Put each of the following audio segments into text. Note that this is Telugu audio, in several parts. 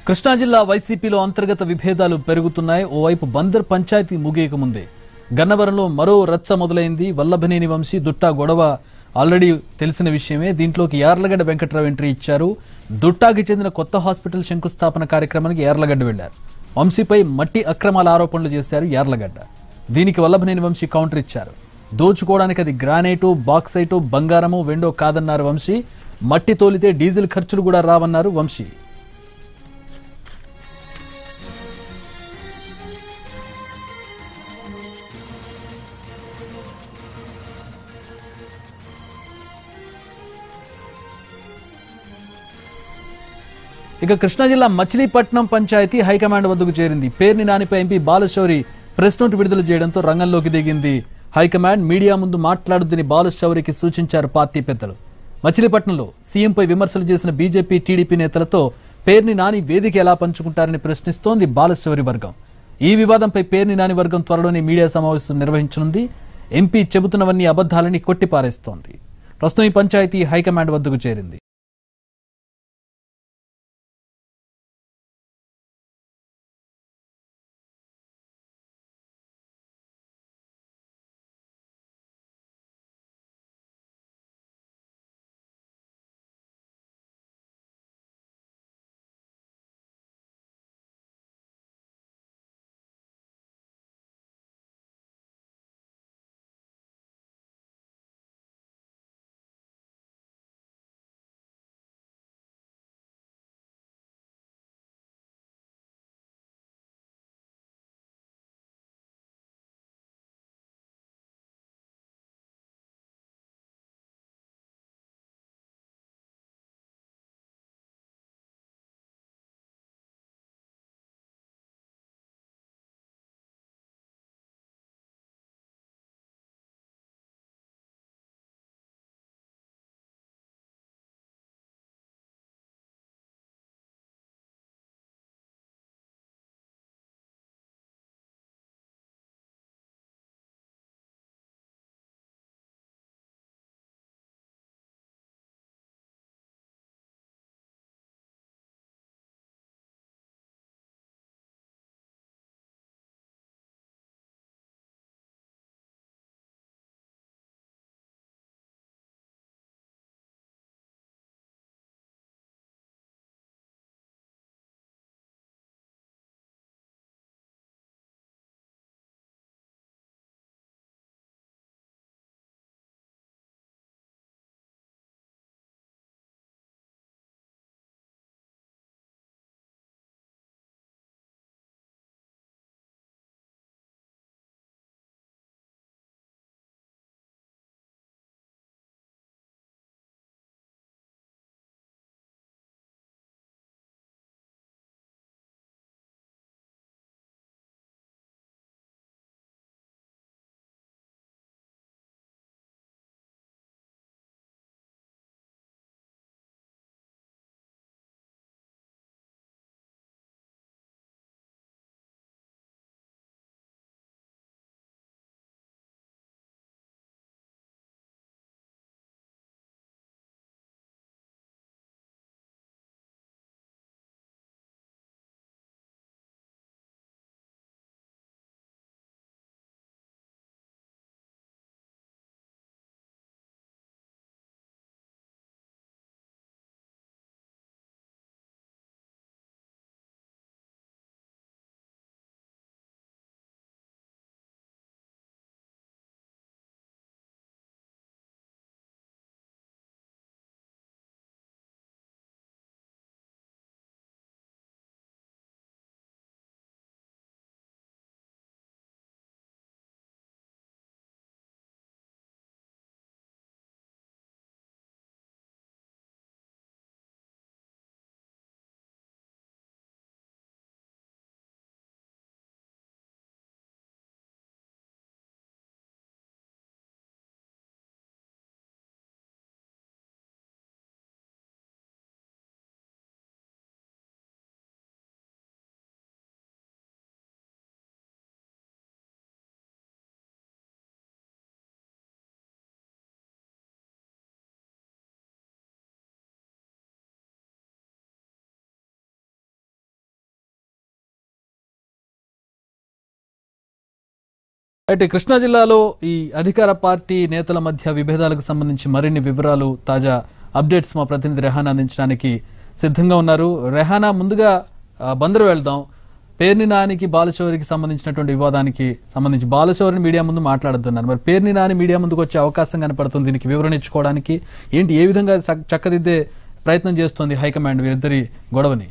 కృష్ణా జిల్లా వైసీపీలో అంతర్గత విభేదాలు పెరుగుతున్నాయి ఓవైపు బందర్ పంచాయతీ ముగియక ముందే గన్నవరంలో మరో రచ్చ మొదలైంది వల్లభనేని వంశీ దుట్టా గొడవ ఆల్రెడీ తెలిసిన విషయమే దీంట్లోకి యార్లగడ్డ వెంకట్రావు ఎంట్రీ ఇచ్చారు దుట్టాకి చెందిన కొత్త హాస్పిటల్ శంకుస్థాపన కార్యక్రమానికి యార్లగడ్డ వెళ్లారు వంశీపై మట్టి అక్రమాల ఆరోపణలు చేశారు యార్లగడ్డ దీనికి వల్లభనేని వంశీ కౌంటర్ ఇచ్చారు దోచుకోవడానికి అది గ్రానైటు బాక్సైటు బంగారము వెండో కాదన్నారు వంశీ మట్టి తోలితే డీజిల్ ఖర్చులు కూడా రావన్నారు వంశీ ఇక కృష్ణా జిల్లా మచిలీపట్నం పంచాయతీ హైకమాండ్ వద్దకు చేరింది పేర్ని నానిపై ఎంపీ బాలశౌరి ప్రెస్ నోట్ విడుదల చేయడంతో రంగంలోకి దిగింది హైకమాండ్ మీడియా ముందు మాట్లాడొద్దని బాలశౌరికి సూచించారు పార్టీ పెద్దలు మచిలీపట్నంలో సీఎంపై విమర్శలు చేసిన బీజేపీ టీడీపీ నేతలతో పేర్ని నాని వేదిక ఎలా పంచుకుంటారని ప్రశ్నిస్తోంది బాలశౌరి వర్గం ఈ వివాదంపై పేర్ని నాని వర్గం త్వరలోనే మీడియా సమావేశం నిర్వహించనుంది ఎంపీ చెబుతున్నవన్నీ అబద్ధాలని కొట్టిపారేస్తోంది ప్రస్తుతం ఈ పంచాయతీ హైకమాండ్ వద్దకు చేరింది రైట్ కృష్ణా జిల్లాలో ఈ అధికార పార్టీ నేతల మధ్య విభేదాలకు సంబంధించి మరిన్ని వివరాలు తాజా అప్డేట్స్ మా ప్రతినిధి రెహానా అందించడానికి సిద్ధంగా ఉన్నారు రెహానా ముందుగా ఆ, బందరు వెళ్దాం పేర్ని నానికి బాలశౌరికి సంబంధించినటువంటి వివాదానికి సంబంధించి బాలశౌరిని మీడియా ముందు మాట్లాడుతున్నారు మరి పేర్ని నాని మీడియా ముందుకు వచ్చే అవకాశం కనపడుతుంది దీనికి వివరణ ఇచ్చుకోవడానికి ఏంటి ఏ విధంగా చక్- చక్కదిద్దే ప్రయత్నం చేస్తోంది హైకమాండ్ వీరిద్దరి గొడవని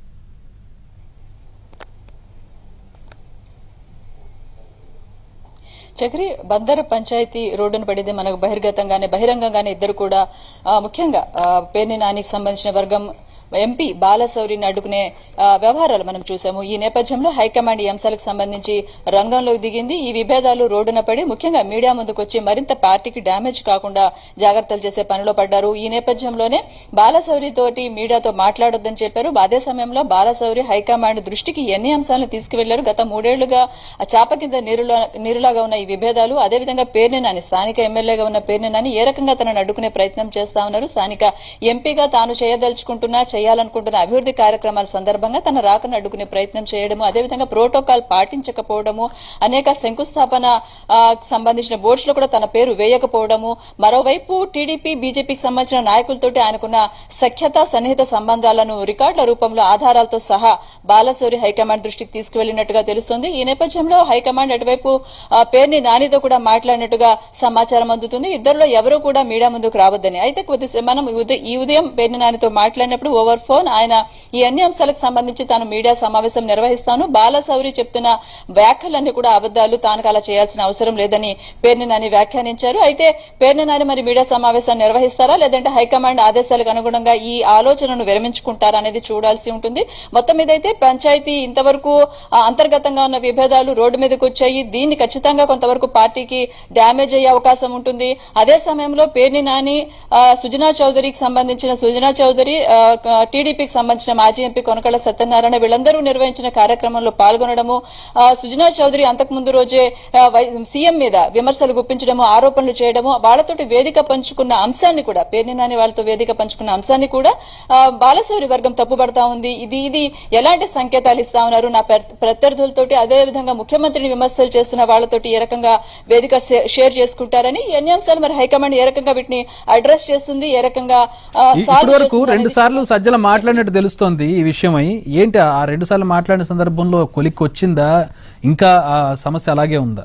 చక్రి బందర్ పంచాయతీ రోడ్డును పడింది మనకు బహిర్గతంగానే బహిరంగంగానే ఇద్దరు కూడా ఆ, ముఖ్యంగా ఆ, పేర్ని నానికి సంబంధించిన వర్గం ఎంపీ బాలశౌరిని అడ్డుకునే ఆ, వ్యవహారాలు మనం చూసాము ఈ నేపథ్యంలో హైకమాండ్ ఈ అంశాలకు సంబంధించి రంగంలోకి దిగింది ఈ విభేదాలు రోడ్డున పడి ముఖ్యంగా మీడియా ముందుకు వచ్చి మరింత పార్టీకి డ్యామేజ్ కాకుండా జాగ్రత్తలు చేసే పనిలో పడ్డారు ఈ నేపథ్యంలోనే బాలశౌరి తోటి మీడియాతో మాట్లాడొద్దని చెప్పారు అదే సమయంలో బాలశౌరి హైకమాండ్ దృష్టికి ఎన్ని అంశాలను తీసుకువెళ్లారు గత మూడేళ్లుగా ఆ చాప కింద నీరులా నీరులాగా ఉన్న ఈ విభేదాలు అదేవిధంగా పేర్ని నాని స్థానిక ఎమ్మెల్యేగా ఉన్న పేర్ని నాని ఏ రకంగా తనను అడ్డుకునే ప్రయత్నం చేస్తా ఉన్నారు స్థానిక ఎంపీగా తాను చేయదలుచుకుంటున్నా చేయాలనుకుంటున్న అభివృద్ధి కార్యక్రమాల సందర్భంగా తన రాకను అడ్డుకునే ప్రయత్నం చేయడము అదేవిధంగా ప్రోటోకాల్ పాటించకపోవడము అనేక శంకుస్థాపన ఆ, సంబంధించిన బోర్డ్స్ లో కూడా తన పేరు వేయకపోవడము మరోవైపు టీడీపీ బీజేపీకి సంబంధించిన నాయకులతోటి ఆయనకున్న సఖ్యత సన్నిహిత సంబంధాలను రికార్డుల రూపంలో ఆధారాలతో సహా బాలశౌరి హైకమాండ్ దృష్టికి తీసుకువెళ్లినట్టుగా తెలుస్తోంది ఈ నేపథ్యంలో హైకమాండ్ అటువైపు ఆ, పేర్ని నానితో కూడా మాట్లాడినట్టుగా సమాచారం అందుతుంది ఇద్దరిలో ఎవరూ కూడా మీడియా ముందుకు రావద్దని అయితే కొద్దిసేపు మనం ఉదయ- ఈ ఉదయం పేర్ని నానితో మాట్లాడినప్పుడు ఓవర్ ఫోన్ ఆయన ఈ అన్ని అంశాలకు సంబంధించి తాను మీడియా సమావేశం నిర్వహిస్తాను బాలశౌరి చెప్తున్న వ్యాఖ్యలన్నీ కూడా అబద్దాలు తాను అలా చేయాల్సిన అవసరం లేదని పేర్ని నాని వ్యాఖ్యానించారు అయితే పేర్ని నాని మరి మీడియా సమావేశాన్ని నిర్వహిస్తారా లేదంటే హైకమాండ్ ఆదేశాలకు అనుగుణంగా ఈ ఆలోచనను విరమించుకుంటారా అనేది చూడాల్సి ఉంటుంది మొత్తం మీద అయితే పంచాయతీ ఇంతవరకు ఆ, అంతర్గతంగా ఉన్న విభేదాలు రోడ్డు మీదకి వచ్చాయి దీన్ని ఖచ్చితంగా కొంతవరకు పార్టీకి డ్యామేజ్ అయ్యే అవకాశం ఉంటుంది అదే సమయంలో పేర్ని నాని ఆ, సుజనా చౌదరికి సంబంధించిన సుజనా చౌదరి ఆ, క- టీడీపీకి సంబంధించిన మాజీ ఎంపీ కొనకళ్ళ సత్యనారాయణ వీళ్ళందరూ నిర్వహించిన కార్యక్రమంలో పాల్గొనడము ఆ, సుజనా చౌదరి అంతకుముందు రోజే ఆ, వై- సీఎం మీద విమర్శలు గుప్పించడము ఆరోపణలు చేయడము వాళ్ళతోటి వేదిక పంచుకున్న అంశాన్ని కూడా పేర్ని నాని వాళ్ళతో వేదిక పంచుకున్న అంశాన్ని కూడా ఆ, బాలశౌరి వర్గం తప్పుపడతా ఉంది ఇది ఇది ఎలాంటి సంకేతాలు ఇస్తా ఉన్నారు నా ప్రత్య- ప్రత్యర్థులతోటి అదే విధంగా ముఖ్యమంత్రిని విమర్శలు చేస్తున్న వాళ్ళతోటి ఏ రకంగా వేదిక షే- షేర్ చేసుకుంటారని ఈ అన్ని అంశాలు మరి హైకమాండ్ ఏ రకంగా వీటిని అడ్రస్ చేస్తుంది ఏ రకంగా ఆ, ఇప్పటి solve వరకు చేస్తుంది రెండు అనేది సార్లు సజ్జల మాట్లాడినట్టు తెలుస్తోంది ఈ విషయమై ఏంటి ఆ రెండు సార్లు మాట్లాడిన సందర్భంలో కొలిక్కి వచ్చిందా ఇంకా ఆ సమస్య అలాగే ఉందా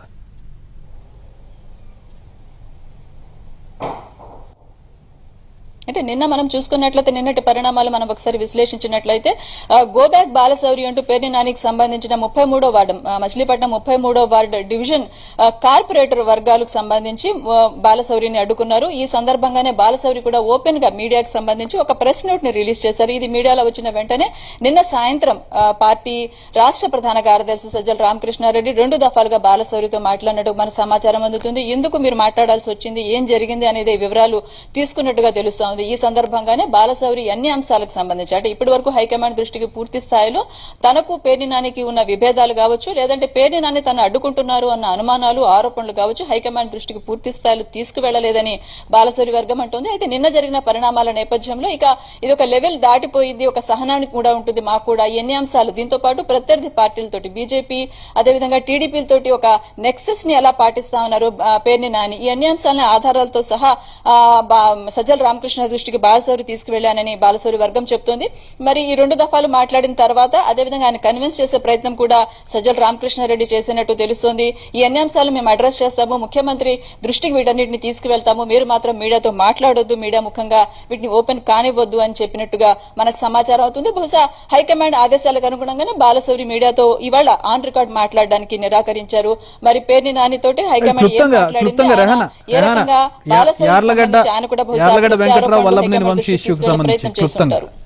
అంటే నిన్న మనం చూసుకున్నట్లయితే నిన్నటి పరిణామాలు మనం ఒకసారి విశ్లేషించినట్లయితే గో బ్యాక్ బాలశౌరి అంటూ పేర్ని నానికి సంబంధించిన ముప్పై మూడో వార్డు ఆ, మచిలీపట్నం ముప్పై మూడో వార్డు డివిజన్ ఆ, కార్పొరేటర్ వర్గాలకు సంబంధించి ఆ, బాలశౌరిని అడ్డుకున్నారు ఈ సందర్భంగానే బాలశౌరి కూడా ఓపెన్ గా మీడియాకు సంబంధించి ఒక ప్రెస్ నోట్ ని రిలీజ్ చేశారు ఇది మీడియాలో వచ్చిన వెంటనే నిన్న సాయంత్రం ఆ, పార్టీ రాష్ట్ర ప్రధాన కార్యదర్శి సజ్జల రామకృష్ణారెడ్డి రెండు దఫాలుగా బాలశౌరితో మాట్లాడినట్టు మన సమాచారం అందుతుంది ఎందుకు మీరు మాట్లాడాల్సి వచ్చింది ఏం జరిగింది అనేది వివరాలు తీసుకున్నట్టుగా తెలుస్తోంది ఈ సందర్భంగానే బాలశౌరి అన్ని అంశాలకు సంబంధించి అంటే ఇప్పటి వరకు హైకమాండ్ దృష్టికి పూర్తి స్థాయిలో తనకు పేర్ని నానికి ఉన్న విభేదాలు కావచ్చు లేదంటే పేర్ని నాని తను అడ్డుకుంటున్నారు అన్న అనుమానాలు ఆరోపణలు కావచ్చు హైకమాండ్ దృష్టికి పూర్తి స్థాయిలో తీసుకువెళ్లలేదని బాలశౌరి వర్గం అంటుంది అయితే నిన్న జరిగిన పరిణామాల నేపథ్యంలో ఇక ఇది ఒక లెవెల్ దాటిపోయింది ఒక సహనానికి కూడా ఉంటుంది మాకు కూడా ఈ అన్ని అంశాలు దీంతో పాటు ప్రత్యర్థి పార్టీలతోటి బీజేపీ అదేవిధంగా టీడీపీలతోటి ఒక నెక్సెస్ ని ఎలా పాటిస్తా ఉన్నారు ఆ, పేర్ని నాని ఈ అన్ని అంశాలను ఆధారాలతో సహా ఆ, బా- సజ్జల రామకృష్ణ దృష్టికి బాలశౌరి తీసుకువెళ్లానని బాలశౌరి వర్గం చెప్తోంది మరి ఈ రెండు దఫాలు మాట్లాడిన తర్వాత అదేవిధంగా ఆయన కన్విన్స్ చేసే ప్రయత్నం కూడా సజ్జల రామకృష్ణారెడ్డి చేసినట్టు తెలుస్తోంది ఈ అన్ని అంశాలు మేము అడ్రస్ చేస్తాము ముఖ్యమంత్రి దృష్టికి వీటన్నిటిని తీసుకువెళ్తాము మీరు మాత్రం మీడియాతో మాట్లాడొద్దు మీడియా ముఖంగా వీటిని ఓపెన్ కానివ్వద్దు అని చెప్పినట్టుగా మనకు సమాచారం అవుతుంది బహుశా హైకమాండ్ ఆదేశాలకు అనుగుణంగానే బాలశౌరి మీడియాతో ఇవాళ ఆన్ రికార్డ్ మాట్లాడడానికి నిరాకరించారు మరి పేర్ని నానితోటి హైకమాండ్ ఏం క్లుప్తంగా మాట్లాడింది క్లుప్తంగా ఆయన రెహనా ఏ రెహనా రకంగా యా- బాలశౌరికి యార్లగడ్డ సంబంధించి ఆయన కూడా బహుశా యార్లగడ్డ పూర్తి వెంకట్రావు ఆరోపణలు వల్లభనేని హైకమాండ్ వంశీ దృష్టికి ఇష్యూకి తీసుకువెళ్ళే సంబంధించి ప్రయత్నం క్లుప్తంగా చేస్తుంటారు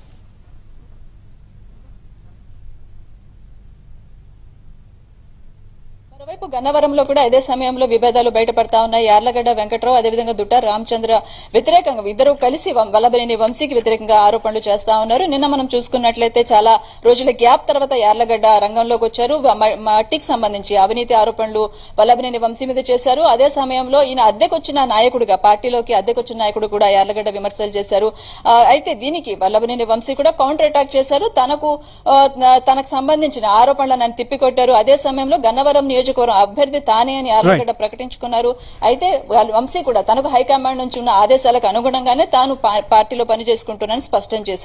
మరోవైపు గన్నవరంలో కూడా అదే సమయంలో విభేదాలు బయటపడతా ఉన్నాయి యార్లగడ్డ వెంకట్రావు అదేవిధంగా దుట్ట రామచంద్ర వ్యతిరేకంగా ఇద్దరు కలిసి వం- వల్లభనేని వంశీకి వ్యతిరేకంగా ఆరోపణలు చేస్తా ఉన్నారు నిన్న మనం చూసుకున్నట్లయితే చాలా రోజుల గ్యాప్ తర్వాత యార్లగడ్డ రంగంలోకి వచ్చారు వ- మ- మట్టికి సంబంధించి అవినీతి ఆరోపణలు వల్లభనేని వంశీ మీద చేశారు అదే సమయంలో ఈయన అద్దెకొచ్చిన నాయకుడిగా పార్టీలోకి అద్దెకొచ్చిన నాయకుడు కూడా యార్లగడ్డ విమర్శలు చేశారు ఆ, అయితే దీనికి వల్లభనేని వంశీ కూడా కౌంటర్ అటాక్ చేశారు తనకు ఆ, న- తనకు సంబంధించిన ఆరోపణలను ఆయన తిప్పికొట్టారు అదే సమయంలో గన్నవరం నియోజకవర్గం నియోజకవర్గం అభ్యర్థి తానే అని ఆర్లగడ్డ ప్రకటించుకున్నారు అయితే వాళ్ళు వంశీ కూడా తనకు హైకమాండ్ నుంచి ఉన్న ఆదేశాలకు అనుగుణంగానే తాను పా- పార్టీలో పనిచేసుకుంటున్నానని స్పష్టం చేశారు